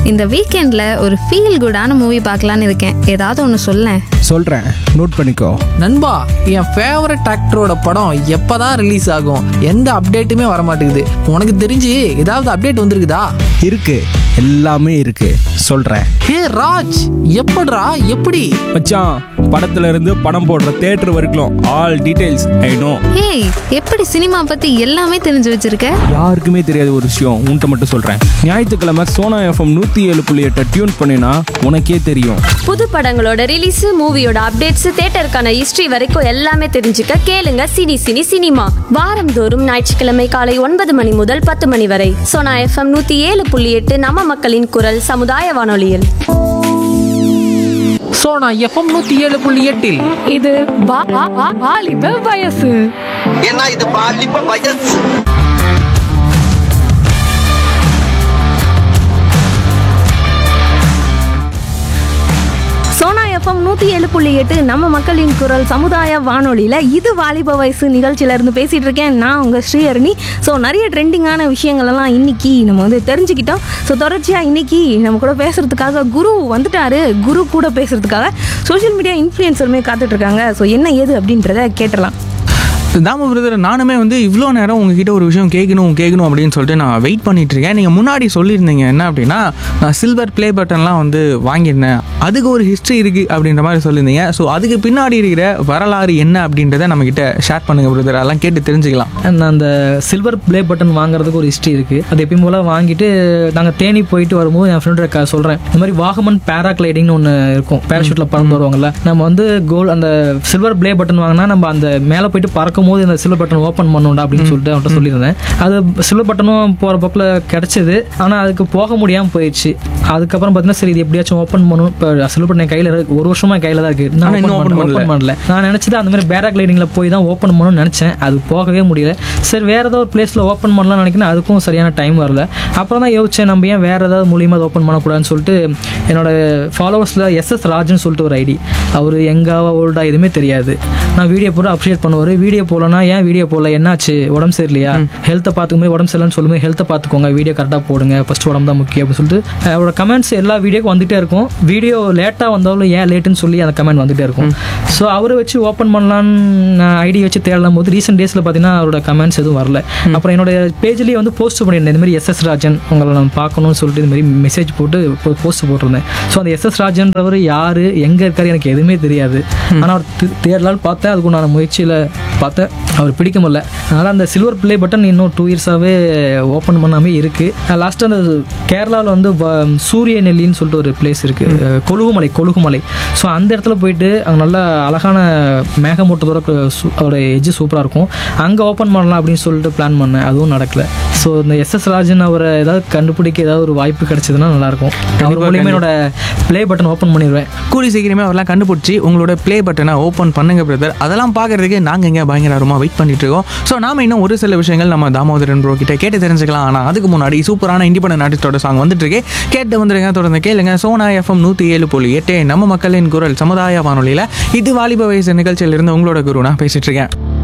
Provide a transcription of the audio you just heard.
இந்த வீக்கெண்ட்ல ஒரு ஃபீல் குடான மூவி பார்க்கலான்னு இருக்கேன் ஏதாவது ஒன்று சொல்லேன் சொல்கிறேன் நோட் பண்ணிக்கோ நண்பா என் ஃபேவரட் ஆக்டரோட படம் எப்பதான் ரிலீஸ் ஆகும் எந்த அப்டேட்டுமே வர மாட்டேங்குது உனக்கு தெரிஞ்சு ஏதாவது அப்டேட் வந்திருக்குதா இருக்கு எல்லாமே இருக்கு சொல்கிறேன் ஹே ராஜ் எப்படிடா எப்படி மச்சான் படத்துல இருந்து படம் போடுற தேட்டர் வரைக்கும் all details I know hey எப்படி சினிமா பத்தி எல்லாமே தெரிஞ்சு வச்சிருக்க யாருக்குமே தெரியாத ஒரு விஷயம் உன்கிட்ட மட்டும் சொல்கிறேன் ஞாயிற்றுக்கிழமை சோனா எஃப்எம் நூற்றி ஏழு புள்ளி எட்டை டியூன் பண்ணினா உனக்கே தெரியும் புது படங்களோட ரிலீஸ் மூவியோட அப்டேட்ஸ் தேட்டருக்கான ஹிஸ்டரி வரைக்கும் எல்லாமே தெரிஞ்சுக்க கேளுங்க சினி சினி சினிமா வாரந்தோறும் ஞாயிற்றுக்கிழமை காலை ஒன்பது மணி முதல் பத்து மணி வரை சோனா எஃப்எம் நூத்தி ஏழு புள்ளி எட்டு நம்ம மக்களின் குரல் சமுதாய வானொலியில் ஸோ நான் எஃப்எம் நூற்றி ஏழு புள்ளி எட்டில் இது வா- வா- வா- வாலிப வயசு ஏன்னா இது பாலிப்ப வயசு சோனா எஃப்எம் நூற்றி ஏழு புள்ளி எட்டு நம்ம மக்களின் குரல் சமுதாய வானொலியில் இது வாலிப வயசு நிகழ்ச்சியில இருந்து பேசிகிட்டு இருக்கேன் நான் உங்கள் ஸ்ரீஹரணி ஸோ நிறைய ட்ரெண்டிங்கான விஷயங்கள் எல்லாம் இன்னைக்கு நம்ம வந்து தெரிஞ்சுக்கிட்டோம் ஸோ தொடர்ச்சியாக இன்னைக்கு நம்ம கூட பேசுறதுக்காக குரு வந்துட்டாரு குரு கூட பேசுறதுக்காக சோஷியல் மீடியா இன்ஃப்ளூயன்சருமே காத்துட்டு இருக்காங்க ஸோ என்ன ஏது அப்படின்றத கேட்டுடலாம் தாம பிரதர் நானுமே வந்து இவ்வளோ நேரம் உங்ககிட்ட ஒரு விஷயம் கேட்கணும் கேட்கணும் அப்படின்னு சொல்லிட்டு நான் வெயிட் பண்ணிட்டு இருக்கேன் நீங்கள் முன்னாடி சொல்லியிருந்தீங்க என்ன அப்படின்னா நான் சில்வர் ப்ளே பட்டன்லாம் வந்து வாங்கியிருந்தேன் அதுக்கு ஒரு ஹிஸ்ட்ரி இருக்குது அப்படின்ற மாதிரி சொல்லியிருந்தீங்க ஸோ அதுக்கு பின்னாடி இருக்கிற வரலாறு என்ன அப்படின்றத நம்மக்கிட்ட ஷேர் பண்ணுங்க பிரதர் அதெல்லாம் கேட்டு தெரிஞ்சுக்கலாம் நான் அந்த சில்வர் ப்ளே பட்டன் வாங்குறதுக்கு ஒரு ஹிஸ்ட்ரி இருக்குது அது எப்பயும் போல் வாங்கிட்டு நாங்கள் தேனி போயிட்டு வரும்போது என் ஃப்ரெண்டு சொல்கிறேன் இந்த மாதிரி வாகமன் பேராகிளைடிங்னு ஒன்று இருக்கும் பேராஷூட்டில் பறந்து வருவாங்கல்ல நம்ம வந்து கோல் அந்த சில்வர் ப்ளே பட்டன் வாங்கினா நம்ம அந்த மேலே போயிட்டு பறக்கும் போது இந்த சில்வர் பட்டன் ஓப்பன் பண்ணணும்டா அப்படின்னு சொல்லிட்டு அவன்கிட்ட சொல்லியிருந்தேன் அது சில்வர் பட்டனும் போகிற பக்கில் கிடச்சிது ஆனால் அதுக்கு போக முடியாமல் போயிடுச்சு அதுக்கப்புறம் பார்த்தீங்கன்னா சரி இது எப்படியாச்சும் ஓப்பன் பண்ணணும் இப்போ சில்வர் பட்டன் என் கையில் இருக்கு ஒரு வருஷமா கையில் தான் இருக்குது ஆனா நான் இன்னும் ஓப்பன் open பண்ணல. பண்ணல பண்ணல நான் நினச்சது அந்த மாதிரி பேராகிளைடிங்கில் போய் தான் ஓப்பன் பண்ணணும்னு நினச்சேன் அது போகவே முடியல சரி வேறு ஏதோ ஒரு பிளேஸில் ஓப்பன் பண்ணலாம்னு நினைக்கிறேன் அதுக்கும் சரியான டைம் வரல அப்புறம் தான் யோசிச்சேன் நம்ம ஏன் வேறு ஏதாவது மூலியமாக அதை ஓப்பன் பண்ணக்கூடாதுன்னு சொல்லிட்டு என்னோட ஃபாலோவர்ஸில் எஸ்எஸ் ராஜ்னு சொல்லிட்டு ஒரு ஐடி அவர் எங்கா ஓல்டா எதுவுமே தெரியாது நான் வீடியோ போட்டு அப்டேட் பண்ணுவார் வீடியோ போடலன்னா ஏன் வீடியோ போடல என்னாச்சு உடம்பு சரியில்லையா ஹெல்த்தை பார்த்துக்கும்போது உடம்பு சரியில்லைன்னு சொல்லும்போது ஹெல்த்தை பார்த்துக்கோங்க வீடியோ கரெக்டாக போடுங்க ஃபஸ்ட் உடம்பு தான் முக்கியம் அப்படின்னு சொல்லிட்டு அவரோட கமெண்ட்ஸ் எல்லா வீடியோக்கும் வந்துட்டே இருக்கும் வீடியோ லேட்டாக வந்தாலும் ஏன் லேட்டுன்னு சொல்லி அந்த கமெண்ட் வந்துட்டே இருக்கும் ஸோ அவரை வச்சு ஓப்பன் பண்ணலான்னு ஐடி வச்சு தேடலாம் போது ரீசெண்ட் டேஸில் பார்த்தீங்கன்னா அவரோட கமெண்ட்ஸ் எதுவும் வரல அப்புறம் என்னோட பேஜ்லேயே வந்து போஸ்ட் பண்ணியிருந்தேன் இந்த மாதிரி எஸ்எஸ் ராஜன் உங்களை நான் பார்க்கணும்னு சொல்லிட்டு இந்த மாதிரி மெசேஜ் போட்டு போஸ்ட் போட்டிருந்தேன் ஸோ அந்த எஸ்எஸ் ராஜன்றவர் யார் எங்கே இருக்காரு எனக்கு எதுவுமே தெரியாது ஆனால் அவர் தே- தேடலான்னு பார்த்தேன் அதுக்கு நான் முயற்சியில் பார்த்தேன் அவர் பிடிக்க முடியல அதனால் அந்த சில்வர் ப்ளே பட்டன் இன்னும் டூ இயர்ஸாகவே ஓப்பன் பண்ணாமே இருக்குது லாஸ்ட்டு அந்த கேரளாவில் வந்து வ- சூரிய நெல்லின்னு சொல்லிட்டு ஒரு பிளேஸ் இருக்குது கொழுகுமலை கொழுகுமலை ஸோ அந்த இடத்துல போயிட்டு அங்கே நல்ல அழகான மேகமூட்டத்தோட க- சு- அதோட எஜ்ஜு சூப்பராக இருக்கும் அங்கே ஓப்பன் பண்ணலாம் அப்படின்னு சொல்லிட்டு பிளான் பண்ணேன் அதுவும் நடக்கல ஸோ இந்த எஸ்எஸ் ராஜன் அவரை ஏதாவது கண்டுபிடிக்க ஏதாவது ஒரு வாய்ப்பு கிடைச்சதுன்னா நல்லாயிருக்கும் அவர் மூலியமாக என்னோட ப்ளே பட்டன் ஓப்பன் பண்ணிடுவேன் கூலி சீக்கிரமே அவரெல்லாம் கண்டுபிடிச்சி உங்களோட ப்ளே பட்டனை ஓப்பன் பண்ணுங்க பிரதர் அதெல்லாம் பார்க்கறதுக்கு நாங்கள் இங்கே பயங்கரமாக வெயிட் பண்ணிட்டு இருக்கோம் ஸோ நாம இன்னும் ஒரு சில விஷயங்கள் நம்ம தாமோதரன் ப்ரோ கிட்ட கேட்டு தெரிஞ்சுக்கலாம் ஆனால் அதுக்கு முன்னாடி சூப்பரான இண்டிபெண்டன்ட் ஆர்டிஸ்டோட சாங் வந்துட்டு இருக்கு கேட்டு வந்துருங்க தொடர்ந்து கேளுங்க சோனா எஃப்எம் நூற்றி ஏழு புள்ளி எட்டு நம்ம மக்களின் குரல் சமுதாய வானொலியில் இது வாலிப வயசு நிகழ்ச்சியிலிருந்து உங்களோட குரு நான் பேசிட்டு இருக்கேன்